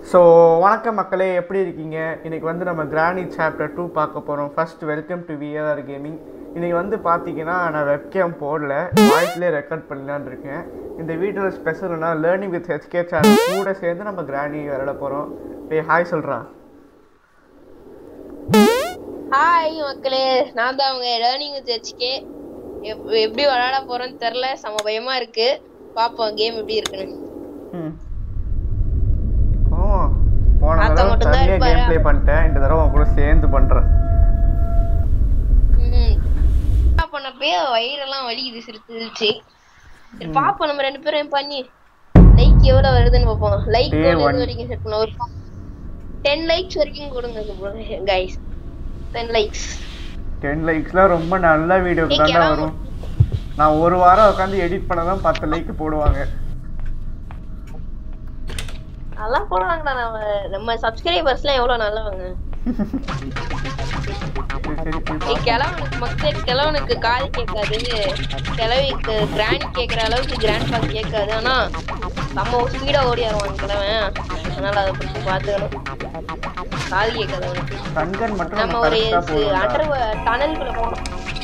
So வணக்கம் மக்களே எப்படி இருக்கீங்க இன்னைக்கு வந்து நம்ம கிரானி சாப்டர் டூ பார்க்க போகிறோம் first welcome to VR gaming இன்னைக்கு வந்து பார்த்தீங்கன்னா நான் வெப்கேம் போடல வாய்ஸ்லேயே ரெக்கார்ட் பண்ணலான்னு இருக்கேன் இந்த வீடியோவில் ஸ்பெஷல்னா லேர்னிங் வித் ஹெச்கே சேனல் கூட சேர்ந்து நம்ம கிரானி விளையாட போகிறோம் ஏய் ஹாய் சொல்கிறான் ஹாய் மக்களே நான் தான் அவங்க லேர்னிங் வித் ஹெச்கே எப்படி விளையாட போறோம்னு தெரில செம பயமா இருக்கு பாப்போம் கேம் எப்படி இருக்குன்னு ம் ஓ போன அத்தை தடவை மட்டும்தான் தனியாக இருப்பாரா? கேம் ப்ளே பண்ணிட்டேன் இந்த தடவை உன் கூட சேர்ந்து பண்ணுறேன் ம் என்ன பண்ணப்பே வயிறெல்லாம் வலிக்குது சிரிச்சிருச்சு சரி பாப்போம் நம்ம ரெண்டு பேரும் பண்ணி லைக் எவ்வளவு வருதுன்னு பார்ப்போம் லைக் Day எது one. வரைக்கும் செட் பண்ண ஒரு டென் லைக்ஸ் வரைக்கும் கொடுங்க கைஸ் டென் லைக்ஸ் டென் லைக்ஸ்லாம் ரொம்ப நல்ல வீடியோக்கு ஏய், தாண்டா கிளம்பு. வரும் நான் ஒரு வாரம் உட்காந்து எடிட் பண்ண தான் பத்து லைக் போடுவாங்க நல்லா போடுவாங்கடா நம்ம நம்ம சப்ஸ்கிரைபர்ஸ்லாம் எவ்வளவு நல்லவங்க சரி சரி போய் ஏய், பார்ப்போம். கிழவனுக்கு மக்கள் கிழவனுக்கு காது கேட்காது கிழவிக்கு கிராண்ட் கேட்குற அளவுக்கு கிராண்ட் பாஸ் கேட்காது ஆனா நம்ம ஸ்பீடா ஓடி வருவான் கிழவன் அதனால அதை பத்தி பார்த்துக்கணும் காது கேட்காது அவனுக்கு கண்கன் மட்டும் நம்ம நம்ம ஒரு கரெக்டாக போடுவோம்டா அண்டர் டனலுக்குள்ள போகணும்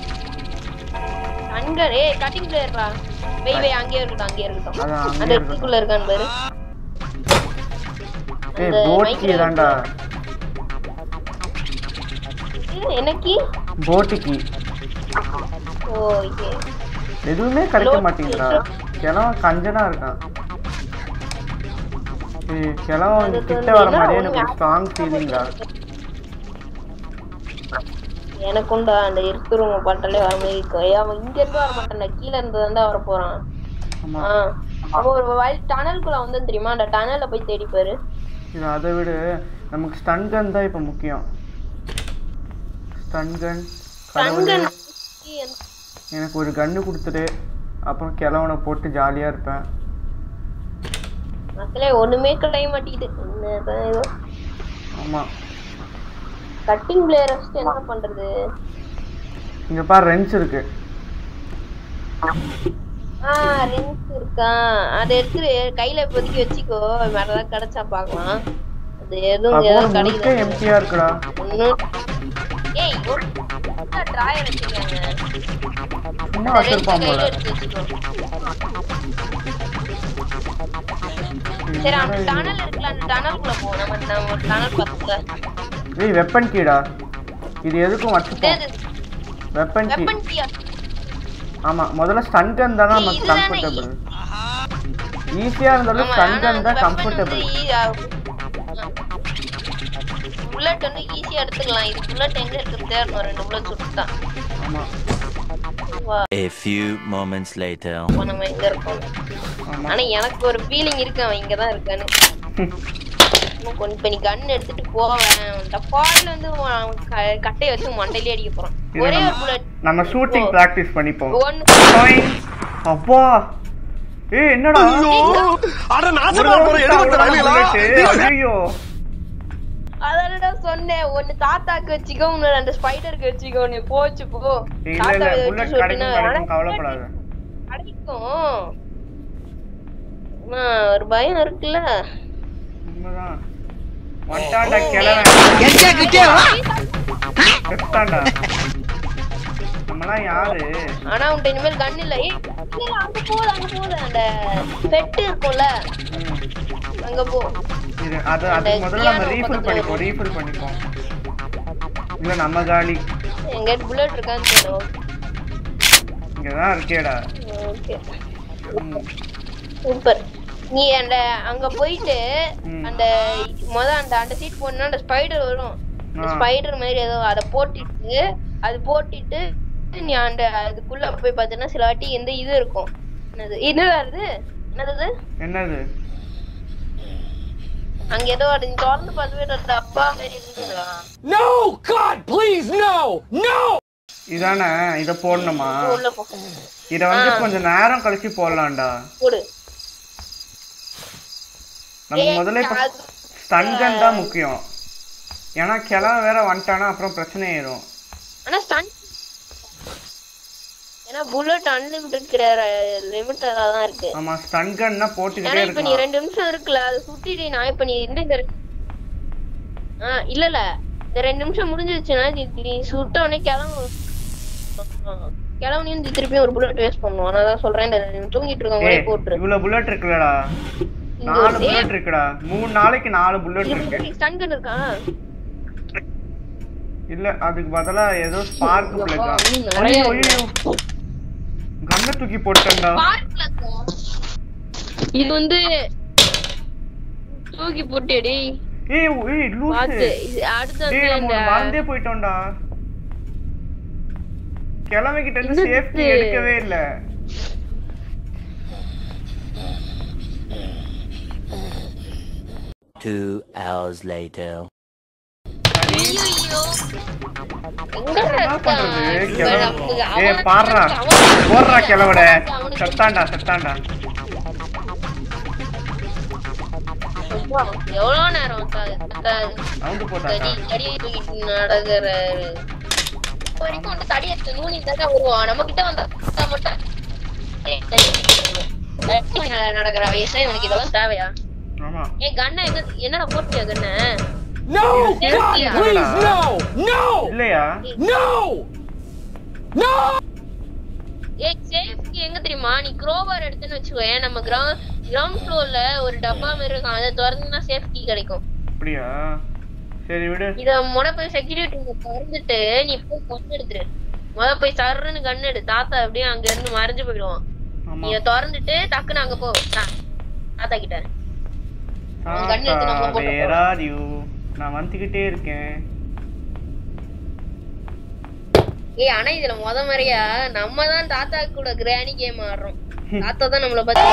அண்டர் ஏய் கட்டிங் பிளேயர்ரா வெய் வெய் அங்கேயே இருக்கட்டும் அங்கேயே இருக்கட்டும் அதான் அந்த அங்கேயே இடத்துக்குள்ள இருக்கான்னு பாரு ஏய் அந்த போட் mic கீ ல தான்டா இது எனக்கு போட்டு கீ ஓகே எதுவுமே கிடைக்க Load மாட்டேங்குதுடா key. கிழவன் கஞ்சனா இருக்கான் ஏய் கிழவன் அது கிட்ட வந்து வர என்ன மாதிரியே ஒண்ணு எனக்கு ஒரு ஸ்ட்ராங் ஃபீலிங்டா எனக்குண்டா அந்த இருட்டு ரூம் பட்டாலே வர மாதிரி இருக்கும் ஏய், அவன் இங்க இருந்து வர மாட்டான்டா கீழ இருந்து தான் வர போறான் ஆமா ஆ அப்போ ஒரு வழி டனலுக்குள்ள வந்து தெரியுமா அந்த டனல்ல போய் தேடி பாரு இது அதை விட நமக்கு ஸ்டன் கன் தான் இப்போ முக்கியம் ஸ்டன் கன் தங்கன் எனக்கு ஒரு கன்று கொடுத்துட்டு அப்புறம் கிழவனை போட்டு ஜாலியாக இருப்பேன் மக்களே ஒண்ணுமே கிடைக்க மாட்டேங்குது என்னதான் ஏதோ ஆமாம் கட்டிங் பிளேயர் வச்சுட்டு என்ன பண்றது இங்கே பாரு ரென்ஸ் இருக்கு ஆ ரென்ஸ் இருக்கான் அதை எடுத்து கையில இப்போதைக்கு வச்சுக்கோ வேற ஏதாவது கிடைச்சா பார்க்கலாம் அது எதுவும் அப்போ ஏதாவது முழுக்க கிடைக்குது எம்டியாக இருக்குடா ஒன்னும் ஏய் ஒரு டிராயர் வச்சிருக்காங்க சும்மா அந்த ரெண்டு வச்சிருப்பான் கையில போல எடுத்து வச்சுக்கோ சரி அந்த டனல் இருக்குல்ல அந்த டனலுக்குள்ள போ நம்ம நம்ம டனல் பக்கத்துல ஏய் வெப்பன் கீடா இது எதுக்கும் வச்சுப்போம் இது வெப்பன் கீ வெப்பன் கீயா ஆமாம் முதல்ல ஸ்டன் கன் தானே ஏய், நமக்கு இதுதானே கம்ஃபர்டபுள் ஈஸியாக இருந்தாலும் ஆமா ஸ்டன் ஆனா கன் அந்த தான் வெப்பன் கம்ஃபர்டபுள் புல்லட் வந்து ஈஸியா எடுத்துக்கலாம் இது புல்லட் எங்க இருக்கு தேடணும் ரெண்டு புல்லட் சுட்டுதான் ஆமாம் வா A few moments later. அப்ப நம்ம எங்க இருக்கோம் ஆமாம் ஆனா எனக்கு ஒரு ஃபீலிங் இருக்கு அவன் இங்கதான் இருக்கான்னு இன்னும் கொஞ்சம் இப்ப நீ கன் எடுத்துட்டு போவேன் டப்பாயில வந்து அவன் க- கட்டையை வச்சு மண்டையிலே அடிக்க போறான் இது ஒரே நம்ம- ஒரு புல்லட் நம்ம ஷூட்டிங் ஓ. ப்ராக்டிஸ் பண்ணிப்போம் ஒன்னு Boing. அப்பா ஏய் என்னடா அட ஒரு நாசமா தடவை போற விட்டா எடுபட்ட அவ்வளவுதான் வேலைகளா bullet. ஐயோ அதானடா சொன்னேன் ஒன்னு தாத்தாக்கு வச்சுக்கோ இன்னொரு அந்த ஸ்பைடருக்கு வச்சுக்கோ நீ போச்சு போ இல்ல இல்ல தாத்தாவை வச்சு புல்லட் சுட்டுனா கிடைக்கும் ஆனா கிடைக்கும் கவலைப்படாத கிடைக்கும் ஆனா, ஒரு பயம் இருக்குல்ல உண்மைதான் வந்துட்டான்டா கிழவன் செத்தான்டா நம்மலாம் யாரு ஆனா உன்ட்ட இனிமேல் கன் இல்ல ஏய், இல்ல இல்ல, அங்க போகுது அங்க போகுது அந்த பெட்டு இருக்கும்ல ம். அங்க போ இது அது அதுக்கு முதல்ல நம்ம piano ரீஃபில் பக்கத்துல பண்ணிப்போம் ரீஃபில் பண்ணிப்போம் இல்ல நம்ம காலி எங்க புல்லட் இருக்கான்னு தெரியும் இங்கதான் இருக்கேடா ஓகே ம். சூப்பர் நீ அந்த அங்க போயிட்டு ம். அந்த முத அந்த அந்த சீட் போனா அந்த ஸ்பைடர் வரும் ஆ. ஸ்பைடர் மாதிரி ஏதோ அதை போட்டுட்டு அது போட்டுட்டு நீ அந்த அதுக்குள்ள போய் பார்த்தீங்கன்னா சில வாட்டி எந்த இது இருக்கும் என்னது என்னடா இது என்னது என்னது அங்க ஏதோ அது நீ திறந்து பார்த்துட்டு அந்த அப்பா மாதிரி இருந்ததுடா No God please no no இதானே இத போடணுமா உள்ள போ இத வந்து ஆ. கொஞ்ச நேரம் கழிச்சு போடலாம்டா போடு நம்ம ஏய், முதல்ல இப்ப அது- ஸ்டன் கன் தான் முக்கியம் ஏன்னா கிளம்ப வேற வந்துட்டானா அப்புறம் பிரச்சனை ஆயிரும் ஆனா ஸ்டன் ஏன்னா புல்லட் அன்லிமிட்டட் கிடையாது லிமிட்டடா தான் இருக்கு ஆமா ஸ்டன் கன்னா போட்டுக்கிட்டே ஏன்னா இப்ப நீ இருக்கலாம் ரெண்டு நிமிஷம் இருக்குல்ல அதை சுத்திட்டு நான் இப்ப நீ இந்த இந்த ஆ இல்ல இல்ல இந்த ரெண்டு நிமிஷம் முடிஞ்சிருச்சுன்னா நீ நீ சுட்ட உடனே கிளம்பு கிளம்புனி வந்து திருப்பி ஒரு புல்லட் வேஸ்ட் பண்ணுவோம் நான் தான் சொல்றேன் இந்த ரெண்டு நிமிஷம் தூங்கிட்டு இருக்கவங்களே ஏய் போட்டுரு இவ்வளவு புல்லட் இருக்குல்லடா இங்க நாலு ஒரு- புல்லட் இருக்குடா மூணு நாளைக்கு நாலு புல்லட் இருக்கு ஸ்டன் கன் இருக்கா இல்ல அதுக்கு பதிலா ஏதோ ஸ்பார்க் ஐயோ, பிளக் இன்னும் நிறைய ஐயோ ஐயோ கண்ணை தூக்கி போட்டேன்டா பார்க்ல இது வந்து தூக்கி போட்டேடி ஏய் ஏய் லூசு பார்த்து இது அடுத்து வந்து டேய் நம்ம இந்த ஒண்ணு மறந்தே போயிட்டோம்டா கிழமைகிட்ட இருந்து என்னது? சேஃப்டி எடுக்கவே இல்ல Two hours later. ஐயோ எங்க என்ன இருக்கான்? பண்றது இவன் கிழவ நமக்கு ஏய் அவன் பாடுறா அவன் போடுறா கிழவட அவனுக்கு செத்தாண்டா செத்தாண்டா அப்பா, எவ்வளவு நேரம் உட்காரு- உட்காரு. நவுந்து தடி போட்டாடா தடியை தூக்கிட்டு நடக்கிறாரு இப்ப வரைக்கும் வந்து தடி எடுத்து நூனி தான் வருவான் நம்ம கிட்ட வந்தா வந்தா மட்டும் ஏய், தடி தூக்கிட்டு வருவான். தடி மேல நடக்கிற வயசு இவனுக்கு இதெல்லாம் தேவையா ஆமா ஏ கண்ண எங்க என்னடா போட்டியா கண்ண No! Yes, God, yes. please, no! No! இல்லையா No! No! ஏ சேஃப்டி எங்க தெரியுமா நீ க்ரோவர் எடுத்துன்னு வச்சுக்கோயேன் நம்ம கிரவுண்ட் கிரவுண்ட் ஃப்ளோர்ல ஒரு டப்பா மாதிரி இருக்கும் அதை திறந்துனா சேஃப்டி கிடைக்கும் அப்படியா சரி விடு இத முத போய் செக்யூரிட்டி திறந்துட்டு நீ போய் கண் எடுத்துரு முத போய் சர்ன்னு கண் எடு தாத்தா அப்படியே அங்க இருந்து மறைஞ்சு போயிடுவான் ஆமா நீ இத திறந்துட்டு டக்குன்னு அங்க போ தா- தாத்தா கிட்ட அவன் கண்ணு எடுத்து நம்மள போட்டு வேர் ஆர் யூ நான் வந்துகிட்டே இருக்கேன் ஏய் ஆனா இதுல முத மாதிரியா நம்ம தான் தாத்தா கூட கிராணி கேம் ஆடுறோம் தாத்தா தான் நம்மள பத்தி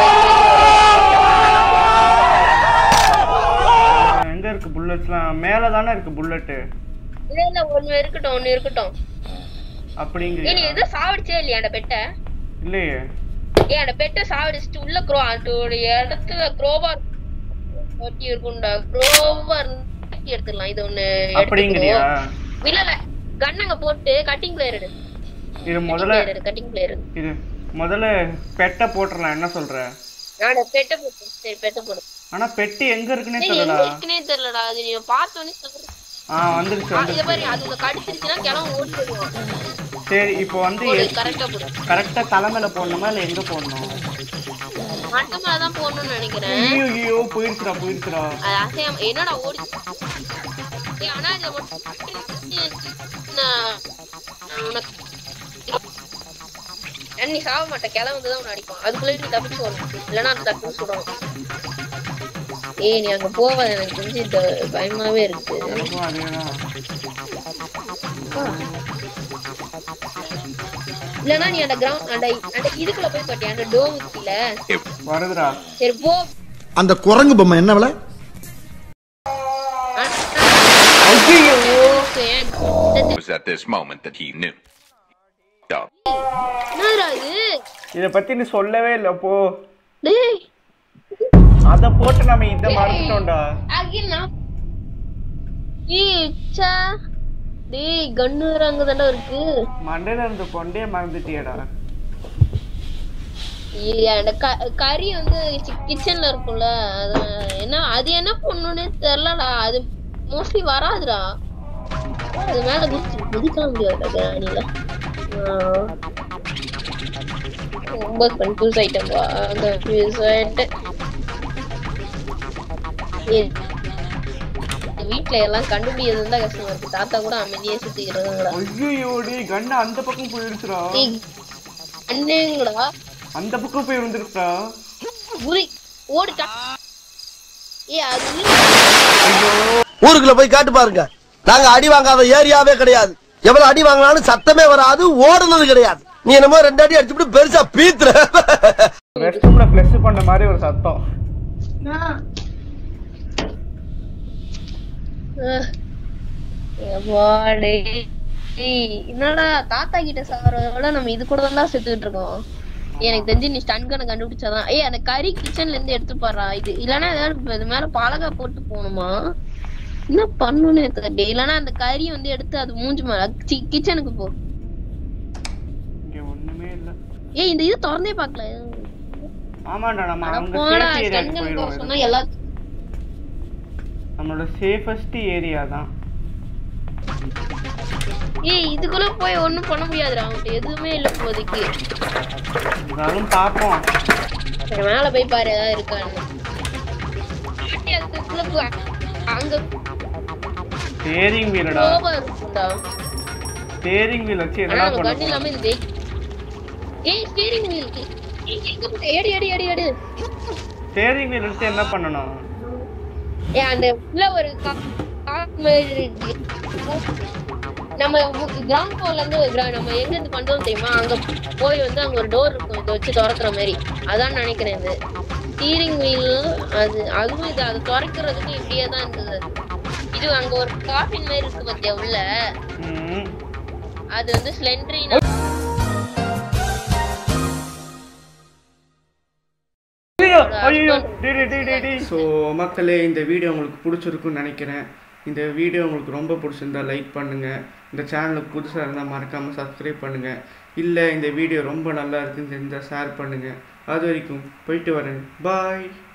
ஆ, எங்க இருக்கு புல்லட்ஸ்லாம் மேல தானே இருக்கு புல்லட்டு இல்ல இல்ல ஒண்ணு இருக்கட்டும் ஒண்ணு இருக்கட்டும் ஏய் நீ அப்படிங்கிறியா எதுவும் சாவடிச்சே இல்லையா அந்த பெட்டை இல்லையே ஏய் அந்த பெட்டை சாவடிச்சுட்டு உள்ள க்ரோ அதோட இடத்துல க்ரோபார் ஒட்டி இருக்கும்டா க்ரோபார் எடுத்துடலாம் இது ஒண்ணு அப்படிங்கிறியா எடுத்துக்கோ. இல்ல இல்ல கண்ணங்க போட்டு கட்டிங் பிளேயர் எடு இது முதல்ல கட்டிங் பிளேயர் எடு இது முதல்ல பெட்டை போட்டுறலாம் என்ன சொல்ற நான் பெட்டை போட்டு சரி பெட்டை போடு ஆனா பெட்டி எங்க இருக்குன்னே ஏய், எங்க தெரியலடா இருக்குன்னே தெரியலடா அது நீ பார்த்தோன்னே சொல்லு. ஆ வந்துருச்சு ஆ, இத வந்துருச்சு பாரு அது உன்னை கடிச்சிருச்சுன்னா கிளம்ப ஓடி போயிடுவான் சரி இப்போ வந்து போடு கரெக்டா போடு கரெக்டா தலைமையில போடணுமா இல்ல எங்க போடணும் மட்ட மேலதான் போடணும்னு நினைக்கிறேன் ஐயோ ஐயோ போயிருச்சுடா போயிருச்சுடா அது அசையாம என்னடா ஓடி ஏய், ஆனா இத மட்டும் நான் உனக்கு ஏன் நீ சாவ மாட்ட கிளம்பு தான் உன்னை அடிப்பான் அதுக்குள்ளே நீ தப்பிச்சு வரணும் இல்லைன்னா அது டக்குன்னு சுடணும் ஏய் நீ அங்க போவாத எனக்கு தெரிஞ்சு இது பயமாவே இருக்கு எனக்கும் அதேதான் இல்லைன்னா நீ அந்த கிரவுண்ட் அந்த அந்த இதுக்குள்ள போய் பாட்டியா அந்த டோம் கீழ வருதுடா சரி போ அந்த குரங்கு பொம்மை என்ன விலை okay It was at this moment that he knew. Stop. என்னடா இது இத பத்தி நீ சொல்லவே இல்ல போ டேய் அத போட்டு நம்ம இத மறந்துட்டோம்டா அகினா ஏய் ச்சா டேய் கன்னு வேற அங்கதான்டா இருக்கு மண்டையில இருந்து கொண்டே மறந்துட்டியடா ஏய் அந்த க- கறி வந்து கிச்சன்ல இருக்கும்ல அது என்ன அது என்ன பண்ணுன்னு தெரியலடா அது மோஸ்ட்லி வராதுடா அது மேல குதிச்சு குதிக்கலாம் முடியாதுடா கிராணில ரொம்ப கன்ஃபியூஸ் ஆயிட்டேன்பா கன்ஃபியூஸ் ஆயிட்டேன் ஏய், வீட்ல எல்லாம் கண்டுபிடிக்கிறது தான் கஷ்டமா இருக்கு தாத்தா கூட அமைதியா சுத்திக்கிறதுங்களா ஐயோ டேய் கண்ணு அந்த பக்கம் போயிருச்சுடா ஏய், அண்ணேங்கடா அந்த பக்கம் போய் வந்துருச்சுடா புரி ஓடுட்டா ஏ அது ஊருக்குள்ள போய் காட்டு பாருங்க நாங்க அடி வாங்காத ஏரியாவே கிடையாது எவ்வளவு அடி வாங்கினாலும் சத்தமே வராது ஓடுனது கிடையாது நீ என்னமோ ரெண்டு அடி அடிச்சுட்டு பெருசா பீத்துற ரெஸ்ட் ரூம்ல ஃப்ளஷ் பண்ண மாதிரி ஒரு சத்தம் அஹ். எப்பா டேய். ஏய், என்னடா தாத்தா கிட்ட சாவறத விட நம்ம இது கூட தான் செத்துக்கிட்டு இருக்கோம் எனக்கு தெரிஞ்சு நீ ஸ்டன் கண்ணை கண்டுபிடிச்சாதான் ஏய் அந்த கறி கிச்சன்ல இருந்து எடுத்து பாடுறா இது இல்லன்னா ஏதாவது இது மேல பலகா போட்டு போகணுமா என்ன பண்ணணும்னு எனக்கு தெரியல இல்லன்னா அந்த கறி வந்து எடுத்து அது மூஞ்சி மேல கிச்சனுக்கு போ இங்க ஒண்ணுமே இல்ல ஏய் இந்த இது திறந்தே பார்க்கல ஆமாண்டா நம்ம அட அங்க போடா சேஃப்டி ஏரியாக்கு ஸ்டன்கன் போயிடுவோம் சொன்னா எல்லா நம்மளோட சேஃபஸ்ட் ஏரியா தான் ஏய் இதுக்குள்ள போய் ஒண்ணும் பண்ண முடியாதுடா அவன்கிட்ட எதுவுமே இல்ல இப்போதைக்கு இருந்தாலும் பார்ப்போம் சரி, மேல போய் பாரு ஏதாவது இருக்கான்னு ஏய், அதுக்குள்ள போ. அங்க ஸ்டேரிங் வீலடா கோபா இருக்கும்டா ஸ்டேரிங் வீல் வச்சு ஆனா என்னடா நம்ம பண்ண கண்ணு இல்லாம இது ஜெயி- ஏய் ஸ்டீரிங் வீல் எங்க போட்ட? எடு எடு எடு எடு ஸ்டேரிங் வீல் வச்சு என்ன பண்ணணும் ஏய் அந்த உள்ள ஒரு கா- கார் மாதிரி இருக்கு. நம்ம கிரவுண்ட் ஃப்ளோர்ல இருந்து gra- நம்ம எங்க இருந்து பண்றோம் தெரியுமா அங்க போய் வந்து அங்க ஒரு டோர் இருக்கும் இதை வச்சு திறக்கிற மாதிரி அதான் நினைக்கிறேன் இது ஸ்டீரிங் வீல் அது அதுவும் இது அது திறக்கிறதுக்கு இப்படியே தான் இருந்தது இது அங்க ஒரு காஃபின் மாதிரி இருக்கு பத்தியா உள்ள ம். அது வந்து ஸ்லெண்ட்ரி ஐயோ ஸோ மக்களே இந்த வீடியோ உங்களுக்கு பிடிச்சிருக்குன்னு நினைக்கிறேன் இந்த வீடியோ உங்களுக்கு ரொம்ப பிடிச்சிருந்தா லைக் பண்ணுங்கள் இந்த சேனலுக்கு புதுசாக இருந்தால் மறக்காமல் சப்ஸ்கிரைப் பண்ணுங்கள் இல்லை இந்த வீடியோ ரொம்ப நல்லா இருக்குன்னு தெரிஞ்சால் ஷேர் பண்ணுங்கள் அது வரைக்கும் போயிட்டு வரேன் பாய்